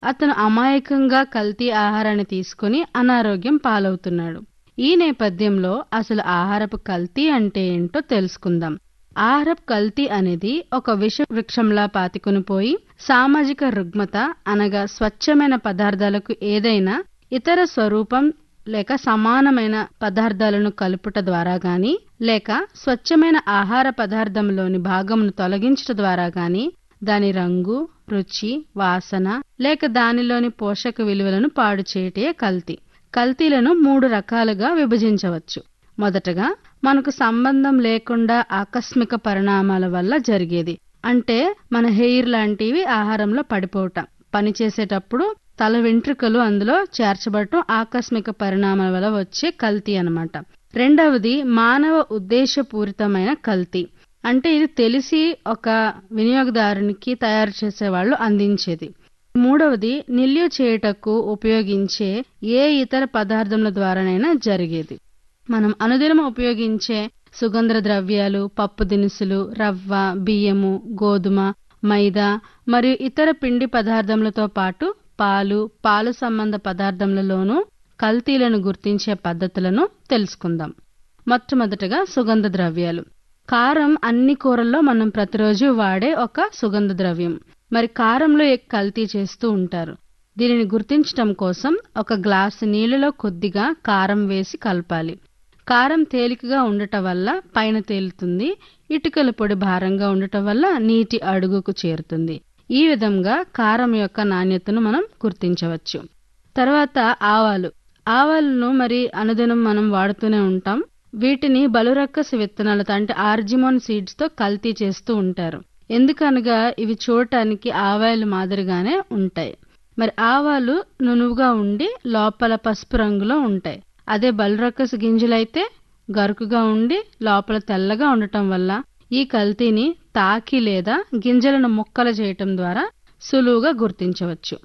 అతను అమాయకంగా కల్తీ ఆహారాన్ని తీసుకుని అనారోగ్యం పాలవుతున్నాడు ఈ నేపథ్యంలో అసలు ఆహారపు కల్తీ అంటే ఏంటో తెలుసుకుందాం ఆహారపు కల్తీ అనేది ఒక విష వృక్షంలా పాతికొని పోయి సామాజిక రుగ్మత అనగా స్వచ్ఛమైన పదార్థాలకు ఏదైనా ఇతర స్వరూపం లేక సమానమైన పదార్థాలను కలుపుట ద్వారా గాని లేక స్వచ్ఛమైన ఆహార పదార్థంలోని భాగమును తొలగించట ద్వారా గాని దాని రంగు రుచి వాసన లేక దానిలోని పోషక విలువలను పాడు చేయటే కల్తీ కల్తీలను మూడు రకాలుగా విభజించవచ్చు మొదటగా మనకు సంబంధం లేకుండా ఆకస్మిక పరిణామాల వల్ల జరిగేది అంటే మన హెయిర్ లాంటివి ఆహారంలో పడిపోవటం పని చేసేటప్పుడు తల వెంట్రుకలు అందులో చేర్చబడటం ఆకస్మిక పరిణామాల వల్ల వచ్చే కల్తీ అన్నమాట రెండవది మానవ ఉద్దేశపూరితమైన కల్తీ అంటే ఇది తెలిసి ఒక వినియోగదారునికి తయారు చేసే వాళ్ళు అందించేది మూడవది నిల్వ చేయుటకు ఉపయోగించే ఏ ఇతర పదార్థముల ద్వారానైనా జరిగేది మనం అనుదినం ఉపయోగించే సుగంధ ద్రవ్యాలు పప్పు దినుసులు రవ్వ బియ్యము గోధుమ మైదా మరియు ఇతర పిండి పదార్థములతో పాటు పాలు పాలు సంబంధ పదార్థములలోనూ కల్తీలను గుర్తించే పద్ధతులను తెలుసుకుందాం మొట్టమొదటగా సుగంధ ద్రవ్యాలు కారం అన్ని కూరల్లో మనం ప్రతిరోజు వాడే ఒక సుగంధ ద్రవ్యం మరి కారంలో కల్తీ చేస్తూ ఉంటారు దీనిని గుర్తించటం కోసం ఒక గ్లాసు నీళ్లలో కొద్దిగా కారం వేసి కలపాలి కారం తేలికగా ఉండటం వల్ల పైన తేలుతుంది ఇటుకల పొడి భారంగా ఉండటం వల్ల నీటి అడుగుకు చేరుతుంది ఈ విధంగా కారం యొక్క నాణ్యతను మనం గుర్తించవచ్చు తర్వాత ఆవాలు ఆవాలను మరి అనుదినం మనం వాడుతూనే ఉంటాం వీటిని బలురక్కసి విత్తనాలతో అంటే ఆర్జిమోన్ సీడ్స్ తో కల్తీ చేస్తూ ఉంటారు ఎందుకనగా ఇవి చూడటానికి ఆవాలు మాదిరిగానే ఉంటాయి మరి ఆవాలు నునువుగా ఉండి లోపల పసుపు రంగులో ఉంటాయి అదే బలురక్కస్ గింజలైతే గరుకుగా ఉండి లోపల తెల్లగా ఉండటం వల్ల ఈ కల్తీని తాకి లేదా గింజలను ముక్కలు చేయటం ద్వారా సులువుగా గుర్తించవచ్చు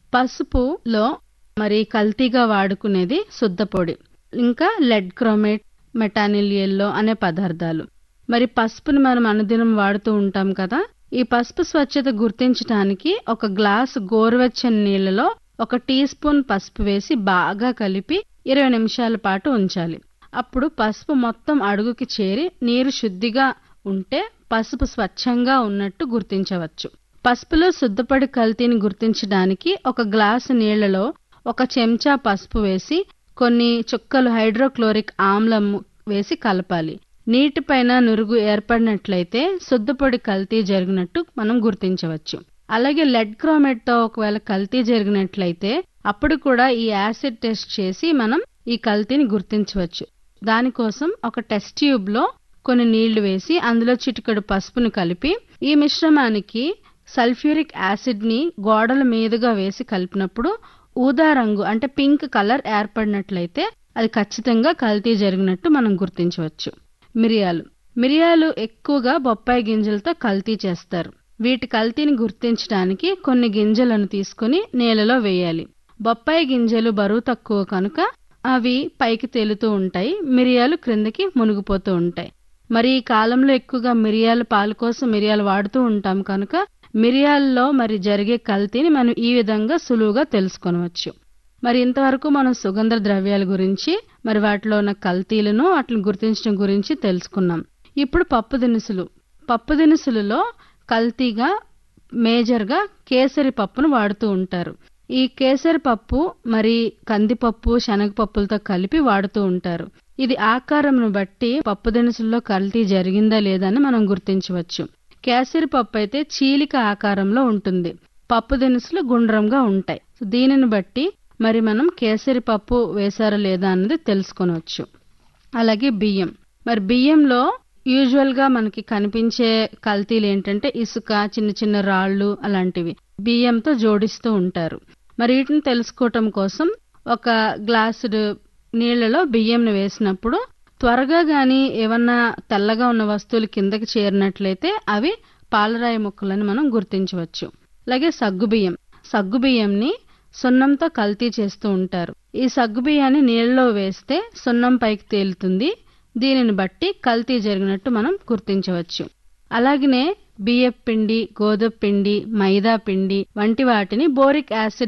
పసుపులో మరి కల్తీగా వాడుకునేది శుద్ధ పొడి ఇంకా లెడ్ క్రోమేట్ మెటానిల్ ఎల్లో అనే పదార్థాలు మరి పసుపుని మనం అనుదినం వాడుతూ ఉంటాం కదా ఈ పసుపు స్వచ్ఛత గుర్తించడానికి ఒక గ్లాసు గోరువెచ్చని నీళ్లలో ఒక టీ స్పూన్ పసుపు వేసి బాగా కలిపి ఇరవై నిమిషాల పాటు ఉంచాలి అప్పుడు పసుపు మొత్తం అడుగుకి చేరి నీరు శుద్ధిగా ఉంటే పసుపు స్వచ్ఛంగా ఉన్నట్టు గుర్తించవచ్చు పసుపులో శుద్ధపడి కల్తీని గుర్తించడానికి ఒక గ్లాసు నీళ్లలో ఒక చెంచా పసుపు వేసి కొన్ని చుక్కలు హైడ్రోక్లోరిక్ ఆమ్లం వేసి కలపాలి నీటిపైన నురుగు ఏర్పడినట్లయితే శుద్ధపొడి కల్తీ జరిగినట్టు మనం గుర్తించవచ్చు అలాగే లెడ్ క్రోమేట్ తో ఒకవేళ కల్తీ జరిగినట్లయితే అప్పుడు కూడా ఈ యాసిడ్ టెస్ట్ చేసి మనం ఈ కల్తీని గుర్తించవచ్చు దానికోసం ఒక టెస్ట్ ట్యూబ్ లో కొన్ని నీళ్లు వేసి అందులో చిటికెడు పసుపును కలిపి ఈ మిశ్రమానికి సల్ఫ్యూరిక్ యాసిడ్ ని గోడల మీదుగా వేసి కలిపినప్పుడు ఊదా రంగు అంటే పింక్ కలర్ ఏర్పడినట్లయితే అది ఖచ్చితంగా కల్తీ జరిగినట్టు మనం గుర్తించవచ్చు మిరియాలు మిరియాలు ఎక్కువగా బొప్పాయి గింజలతో కల్తీ చేస్తారు వీటి కల్తీని గుర్తించడానికి కొన్ని గింజలను తీసుకుని నేలలో వేయాలి బొప్పాయి గింజలు బరువు తక్కువ కనుక అవి పైకి తేలుతూ ఉంటాయి మిరియాలు క్రిందకి మునిగిపోతూ ఉంటాయి మరి ఈ కాలంలో ఎక్కువగా మిరియాల పాలు కోసం మిరియాలు వాడుతూ ఉంటాం కనుక మిరియాల్లో మరి జరిగే కల్తీని మనం ఈ విధంగా సులువుగా తెలుసుకొనవచ్చు మరి ఇంతవరకు మనం సుగంధ ద్రవ్యాల గురించి మరి వాటిలో ఉన్న కల్తీలను వాటిని గుర్తించడం గురించి తెలుసుకున్నాం ఇప్పుడు పప్పు దినుసులు పప్పు దినుసులలో కల్తీగా మేజర్గా కేసరి పప్పును వాడుతూ ఉంటారు ఈ కేసరి పప్పు మరి కందిపప్పు శనగపప్పులతో కలిపి వాడుతూ ఉంటారు ఇది ఆకారంను బట్టి పప్పు దినుసుల్లో కల్తీ జరిగిందా లేదా అని మనం గుర్తించవచ్చు కేసరి పప్పు అయితే చీలిక ఆకారంలో ఉంటుంది పప్పు దినుసులు గుండ్రంగా ఉంటాయి దీనిని బట్టి మరి మనం కేసరి పప్పు వేశారా లేదా అన్నది తెలుసుకొనవచ్చు అలాగే బియ్యం మరి బియ్యంలో యూజువల్ గా మనకి కనిపించే కల్తీలు ఏంటంటే ఇసుక చిన్న చిన్న రాళ్ళు అలాంటివి బియ్యంతో జోడిస్తూ ఉంటారు మరి వీటిని తెలుసుకోవటం కోసం ఒక గ్లాసుడు నీళ్లలో బియ్యంను వేసినప్పుడు త్వరగా గాని ఏమన్నా తెల్లగా ఉన్న వస్తువులు కిందకి చేరినట్లయితే అవి పాలరాయి ముక్కలని మనం గుర్తించవచ్చు అలాగే సగ్గుబియ్యం సగ్గుబియ్యంని సున్నంతో కల్తీ చేస్తూ ఉంటారు ఈ సగ్గుబియ్యాన్ని నీళ్ళలో వేస్తే సున్నం పైకి తేలుతుంది దీనిని బట్టి కల్తీ జరిగినట్టు మనం గుర్తించవచ్చు అలాగనే బియ్యపు పిండి గోధుమ పిండి మైదా పిండి వంటి వాటిని బోరిక్ యాసిడ్